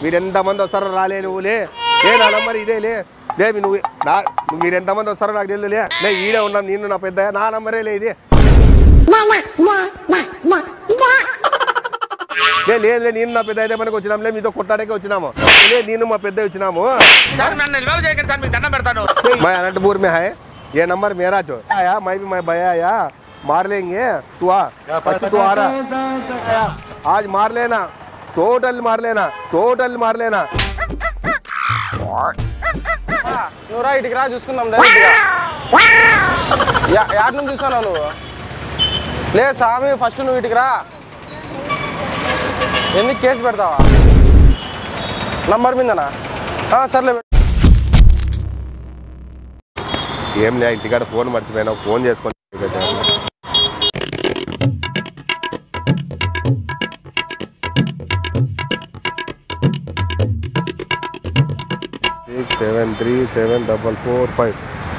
మీరు ఎంతమంది వస్తారో రాలే నువ్వు లే లే నా నంబర్ ఇదే లే లే మీ నువ్వు నా మీరు ఎంతమంది వస్తారో నాకు తెలియదు లే లే ఈడే ఉన్నాం నేను నా పెద్ద నా నంబరే లే ఇది లే లేదు లే నేను నా పెద్ద అయితే మనకు వచ్చినాం లే మీతో కొట్టాడకే వచ్చినాము లే నేను మా పెద్ద వచ్చినాము సార్ నన్ను నిల్వ చేయకండి సార్ మీకు దండం పెడతాను मैं अनंतपुर में है ये नंबर मेरा जो आया मैं भी मैं भैया आया मार लेंगे तू आ बच्ची तू आ रहा आज मार लेना टोटल मार लेना टोटल मार लेना నువ్వు రా ఇటుకి రా చూసుకుందాం డైరెక్ట్గా యాడ్ నుంచి చూసాను నువ్వు లే స్వామి ఫస్ట్ నువ్వు ఇటుకి రా ఎందుకు కేసు పెడతావా నంబర్ మీదనా ఆ, సర్లే ఏం లే ఇంటికాడ ఫోన్ మర్చిపోయినా ఫోన్ చేసుకొని six seven three seven double four five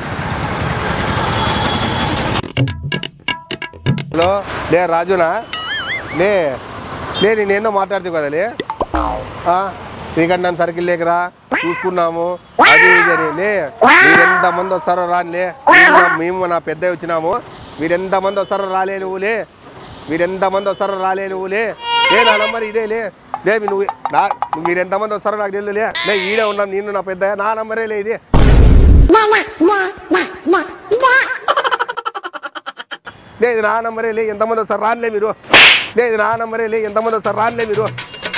hello లే రాజునా లే లే నేనేందో మాట్లాడుతావు కదా లే శ్రీకంఠం సర్కిల్ లేకరా చూసుకున్నాము అది ఇది అని లే మీరు ఎంతమంది వస్తారో రాని లే మేము నా- మేము నా పెద్ద వచ్చినాము మీరు ఎంతమంది వస్తారో రాలే నువ్వు లే మీరు ఎంతమంది వస్తారో రాలే నువ్వు లే లే నా నంబర్ ఇదే లే లే మీ నువ్వు నా మీరు ఎంతమంది వస్తారో నాకు తెలియదు లే లే ఈడే ఉన్నాం నేను నా పెద్ద నా నంబరే లే ఇది లేదు నా నంబరే లే ఎంతమంది వస్తారు రానిలే మీరు లేదు నా నంబరే లే ఎంతమంది వస్తారు రానిలే మీరు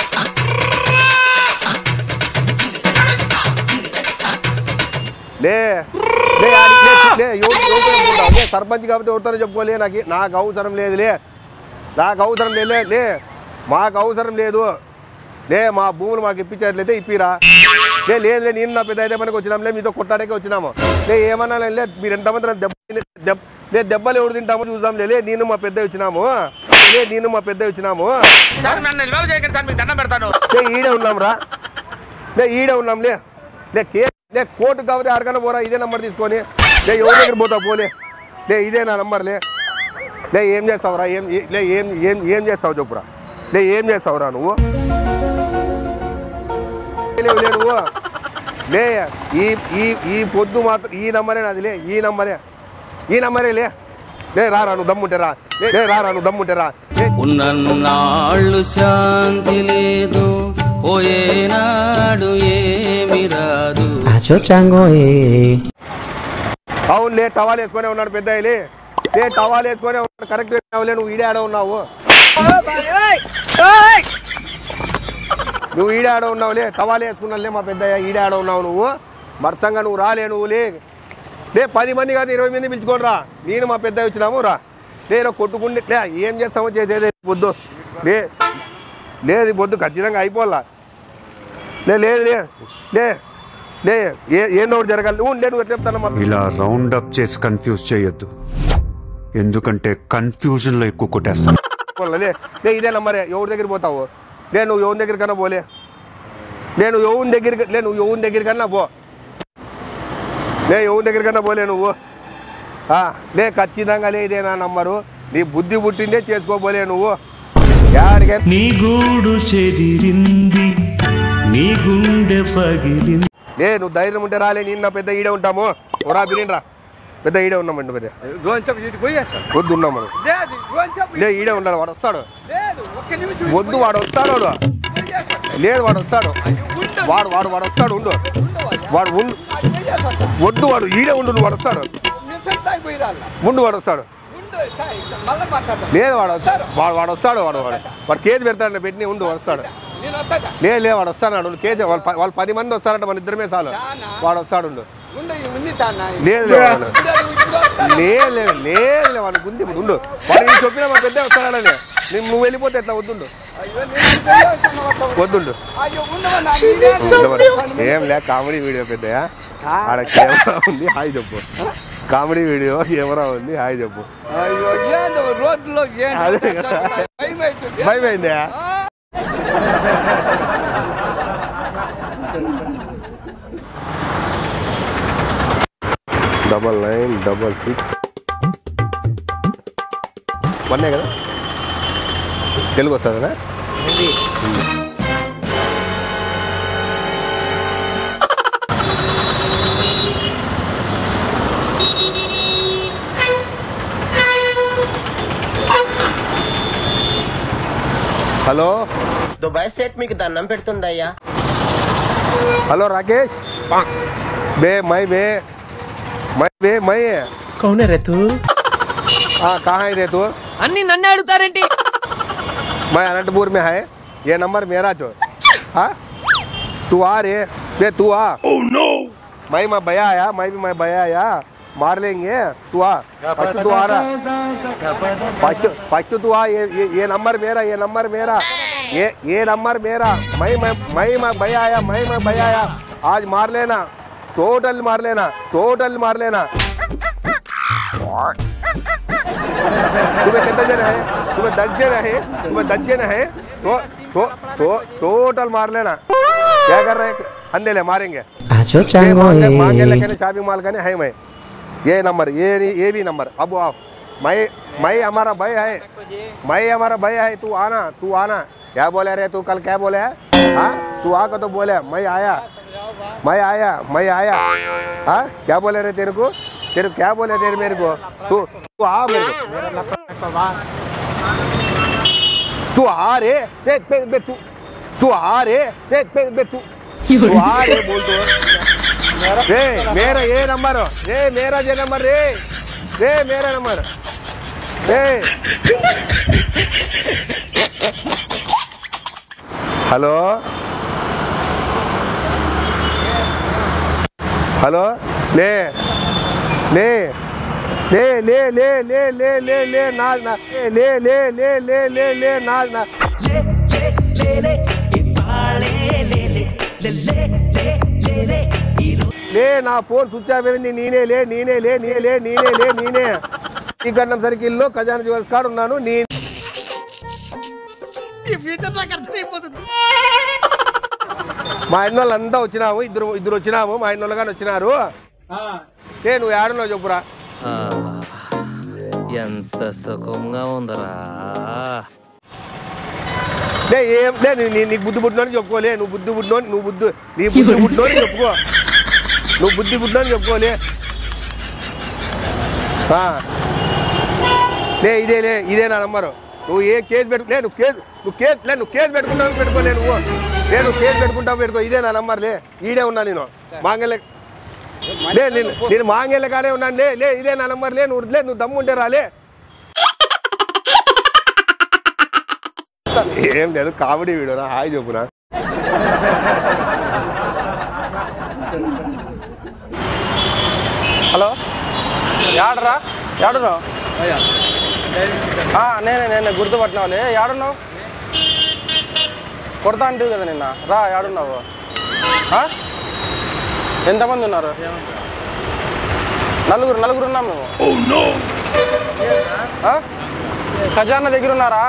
లే లే ఆడి- లే, లే, ఎవరు- ఎవరితో చెప్పుకుంటావు? లే, సర్పంచ్ కాబట్టి ఎవరితోనో చెప్పుకోలే నాకు నాకు అవసరం లేదు లే నాకు అవసరం లేదు లే, లే మాకు అవసరం లేదు లే మా భూములు మాకు ఇప్పించేట్లయితే ఇప్పిరా లే లేదు లే నేను నా పెద్ద అయితే మనకు వచ్చినాం లే మీతో కొట్టాడకే వచ్చినాము లే ఏమన్నా లే మీరు ఎంతమంది నన్ను దెబ్బ దెబ్బ లే దెబ్బలు ఎవరు తింటామో చూద్దాం లే లే నేను మా పెద్ద వచ్చినాము లే నేను మా పెద్ద వచ్చినాము సార్ నన్ను నిల్వ చేయకండి సార్ మీకు దండం పెడతాను లే ఈడే ఉన్నాం రా లే ఈడే ఉన్నాం లే లే కే లే కోర్టు కాబట్టి ఆడకన్నా పోరా ఇదే నంబర్ తీసుకొని లే ఎవరి దగ్గర పోతావు పోలే లే ఇదే నా నంబర్ లే లే ఏం చేస్తావురా ఏం ఏ- లే ఏం ఏం ఏం చేస్తావు చెప్పురా లే ఏం చేస్తావురా నువ్వు లేవు లే నువ్వు లే ఈ ఈ ఈ పొద్దు మాత్రం ఈ నంబరే నాది లే ఈ నంబరే ఈ నంబరే లే లే రారా నువ్వు దమ్ముంటే రా లే లే రారా నువ్వు దమ్ముంటే రా లే ఉన్నన్నాళ్ళు శాంతి లేదు పోయేనాడు ఏమి రాదు Acho chango eh. అవును లే టవాల్ వేసుకొని ఉన్నాడు పెద్ద లే లే టవాల్ వేసుకొని ఉన్నాడు కరెక్ట్ లే నువ్వు ఈడే ఆడ ఉన్నావు నువ్వు ఈడే ఆడ ఉన్నావు లే టవాల్ వేసుకున్నావు లే మా పెద్దయ్య ఈడే ఆడ ఉన్నావు నువ్వు మరసంగా నువ్వు రాలే నువ్వు లే లే పది మంది కాదు ఇరవై మంది పిలుచుకొని రా నేను మా పెద్ద వచ్చినాము రా నేను కొట్టుకుంటే లే ఏం చేస్తామో చేసేది పొద్దు లే లేదు పొద్దు ఖచ్చితంగా అయిపోవాలా లే లేదు లే లే లే ఏ ఏందో ఒకటి జరగాలి నువ్వు లే నువ్వు ఎట్లా చెప్తాను మా ఇలా రౌండ్ అప్ చేసి కన్ఫ్యూజ్ చేయొద్దు ఎందుకంటే కన్ఫ్యూజన్ లో ఎక్కువ కొట్టేస్తాను పోన్లే, లే లే ఇదే నంబరే ఎవరి దగ్గర పోతావు లే నువ్వు ఎవరి దగ్గర కన్నా పోలే లే నువ్వు ఎవరి దగ్గర లే నువ్వు ఎవరి దగ్గర కన్నా పో లే ఎవరి దగ్గర కన్నా పోలే నువ్వు ఆ, లే ఖచ్చితంగా లే ఇదే నా నంబరు నీ బుద్ధి పుట్టిందే చేసుకోపోలే నువ్వు యాడికైనా నీ గూడు చెదిరింది నీ గుండె పగిలింది లే నువ్వు ధైర్యం ఉంటే రాలే నేను నా పెద్ద ఈడే ఉంటాము రా బిలిండ్రా పెద్ద ఈడే ఉన్నామండి పెద్ద వద్దు ఉన్నాం మనం లే ఈడే ఉండాలి వాడు వస్తాడు వద్దు వాడు వస్తాడు వాడు లేదు వాడు వస్తాడు వాడు వాడు వాడు వస్తాడు ఉండు వాడు ఉండు వద్దు వాడు ఈడే ఉండు నువ్వు వాడు వస్తాడు ముందు వాడు వస్తాడు లేదు వాడు వస్తాడు వాడు వాడు వస్తాడు వాడు వాడు వాడు కేజీ పెడతాడు పెట్టి ఉండు వాడు వస్తాడు లేదు లేదు వాడు వస్తాడు నువ్వు కేజీ వాళ్ళు ప- వాళ్ళు పది మంది వస్తారంట మన ఇద్దరమే చాలు వాడు వస్తాడు ఉండు లేదు లేదు వాడు. లేదు లేదు లేదు లేదు వాడు గుంది ఉండు వాడు నీ చెప్పిన మా పెద్ద వస్తాడని నేను నువ్వు వెళ్ళిపోతే ఎట్లా వద్దుండు వద్దుండు ఉండమని. ఏం లే కామెడీ వీడియో పెద్దయా ఆడ కెమెరా ఉంది హాయ్ చెప్పు కామెడీ వీడియో కెమెరా ఉంది హాయ్ చెప్పు రోడ్లో అదే కదా. భయమైందా డబల్ నైన్ డబల్ సిక్స్ వన్నే కదా తెలుగు వస్తుందా హలో దుబాయ్ సెట్ మీకు దండం పెడుతుందయ్యా हेलो राकेश बे मैं बे मैं बे मैं కౌన రే తూ हाँ कहाँ है रे तू అన్ని నన్నే అడుగుతారేంటి मैं अनंतपुर में है ये नंबर मेरा जो हाँ तू आ रे बे तू आ मैं मैं भैया आया मैं भी मैं भैया आया मार लेंगे तू आ फर्स्ट तू आ रहा फर्स्ट फर्स्ट तू आ ये ये ये नंबर मेरा ये नंबर मेरा ये ये नंबर मेरा मैं मैं मैं मैं भैया आया मैं मैं भैया आया आज मार लेना टोटल मार लेना टोटल मार लेना तुम्हें कितने जन है तुम्हें दस जन है तुम्हें दस जन है तो तो तो टोटल मार लेना क्या कर रहे हैं अंधे ले मारेंगे Acho ये chango मांगे मांगे eh. लेके शॉपिंग मॉल का है मैं ये नंबर ये नहीं ये भी नंबर अब आप मैं मैं हमारा भाई है मैं हमारा भाई है तू आना तू आना क्या बोले रे तू कल क्या बोले हाँ तू आकर तो बोले मैं आया मैं आया मैं आया हाँ क्या बोले रे तेरे को तेरे को क्या बोले तेरे मेरे को तू तू आ मेरे को तू आ रे देख बे, बे, तू तू आ रे देख बे, बे, तू तू आ रे बोल तो रे मेरा ये नंबर रे मेरा ये नंबर रे रे मेरा नंबर रे హలో హలో లే లే లే లే లే లే లే లే లే నా నా లే లే లే లే లే లే నా నా లే నా ఫోన్ స్విచ్ ఆఫ్ అయింది నేనే లే నేనే లే నేనే లే నేనే లే నేనే ఈ గండం సర్కిల్లో ఖజానా జ్యువెల్స్ కాడ ఉన్నాను నీ మా ఆయన వాళ్ళు అంతా వచ్చినాము ఇద్దరు ఇద్దరు వచ్చినాము మా ఆయన వాళ్ళు కానీ వచ్చినారు ఏ నువ్వు ఏడున్నావు చెప్పురా ఆ, ఎంత సుఖంగా ఉందరా లే ఏం లే నీ- నీ- నీకు బుద్ధి పుట్టినోని చెప్పుకోలే నువ్వు బుద్ధి పుట్టినోని నువ్వు బుద్ధి నీ బుద్ధి పుట్టినోని చెప్పుకో నువ్వు బుద్ధి పుట్టినోని చెప్పుకోలే ఆ. లే ఇదే లే ఇదే నా నంబరు నువ్వు ఏ కేసు పెట్టు లే నువ్వు కేసు నువ్వు కేసు లే నువ్వు కేసు పెట్టుకుంటావు పెట్టుకోలే నువ్వు లే నువ్వు కేసు పెట్టుకుంటావు పెట్టుకో ఇదే నా నంబర్ లే ఈడే ఉన్నా నేను మాంగల్య లే నేను నేను మాంగల్య కాడే ఉన్నాను లే లే ఇదే నా నంబర్ లే నువ్వు లే నువ్వు దమ్ము ఉంటే రాలే ఏం లేదు కామెడీ వీడియోనా హాయ్ చెప్పునా హలో యాడరా యాడున్నావు ఆ, నేనే నేనే గుర్తుపట్టినావులే యాడున్నావు కొడతా అంటివి కదా నిన్న రా యాడున్నావు ఆ? ఎంతమంది ఉన్నారు నలుగురు నలుగురు ఉన్నాం మేము ఆ? ఖజానా దగ్గర ఉన్నారా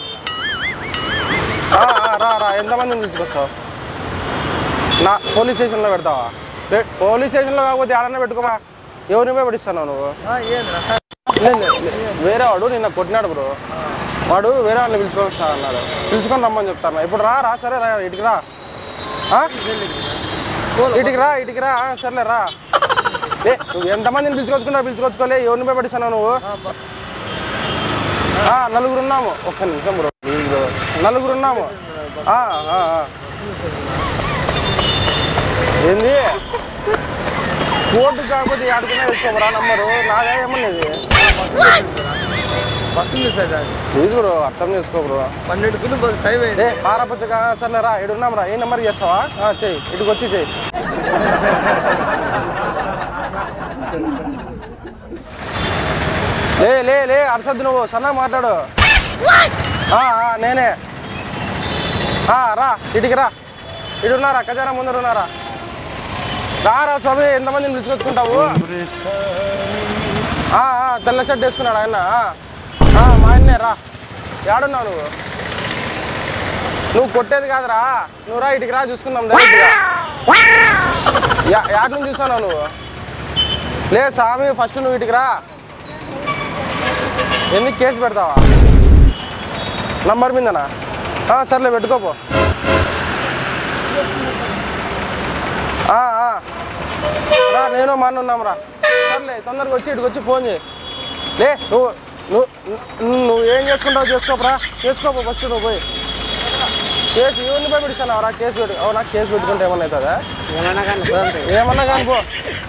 ఆ, ఆ, రా రా ఎంతమందిని పిలుచుకొస్తావు నా పోలీస్ స్టేషన్లో పెడతావా పె- పోలీస్ స్టేషన్లో కాకపోతే ఆడన్నా పెట్టుకోవా ఎవరిని పోయి పడిస్తున్నావు నువ్వు లే, లే, లే. వేరే వాడు నిన్న కొట్టినాడు బ్రో వాడు వేరే వాడిని పిలుచుకొని వస్తా అన్నాడు పిలుచుకొని రమ్మని చెప్తాను ఇప్పుడు రా రా సరే రా ఇటుకి రా ఆ? ఇటుకి రా ఇటుకి రా ఆ, సర్లే రా ఏ నువ్వు ఎంతమందిని పిలుచుకొచ్చుకున్నావు పిలుచుకొచ్చుకోలే ఎవరిని పోయి పడిస్తున్నావు నువ్వు ఆ, నలుగురు ఉన్నాము ఒక్క నిమిషం బ్రో ప్లీజ్ బ్రో నలుగురు ఉన్నాము ఆ, ఆ, ఆ. ఏంది కోర్టు కాకపోతే ఆడుకునే వేసుకోమరా నంబరు నాదే ఏమన్నది బస్సు ఉంది సార్ అది. ప్లీజ్ బ్రో అర్థం చేసుకో బ్రో పన్నెండుకు బస్సు టైం అయింది ఏ పారపచ్చగా సర్లే రా ఇటు ఉన్నాం రా ఏ నెంబర్ చేస్తావా ఆ, చెయ్యి ఇటుకు వచ్చి చెయ్యి లే లే లే అరసద్దు నువ్వు సన్నగా మాట్లాడు ఆ, ఆ, నేనే ఆ, రా ఇటుకి రా ఇటు ఉన్నారా ఖజానా ముందర ఉన్నారా రా రా స్వామి ఎంతమందిని పిలుచుకొచ్చుకుంటావు ఆ, ఆ, తెల్ల షర్ట్ వేసుకున్నాడు ఆయన ఆ, ఆ, మా ఆయన్నే రా ఏడున్నావు నువ్వు నువ్వు కొట్టేది కాదురా నువ్వు రా ఇటుకి రా చూసుకుందాం డైరెక్ట్గా యా- యాడ్ నుంచి చూసావు నువ్వు లే స్వామి ఫస్ట్ నువ్వు ఇటుకి రా ఎందుకు కేసు పెడతావా నంబర్ మీదనా ఆ, సర్లే పెట్టుకోపో ఆ, ఆ. రా నేను మా అన్న ఉన్నాం రా సర్లే తొందరగా వచ్చి ఇటుకు వచ్చి ఫోన్ చేయి లే నువ్వు నువ్వు నువ్వు నువ్వు ఏం చేసుకుంటావు చేసుకోపరా చేసుకోపో ఫస్ట్ నువ్వు పోయి కేసు ఎవరిని పోయి పిడిస్తాను రా కేసు పెట్టు అవునా కేసు పెట్టుకుంటే ఏమన్నా అవుతుందా ఏమన్నా కానీ ఏమన్నా కానీ పో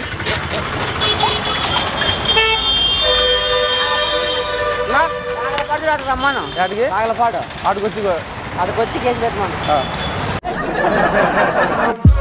నా రమ్మను ఆడికి ఆగలపాడు ఆడికి వచ్చి అక్కడికి వచ్చి కేసు పెట్టమను ఆ.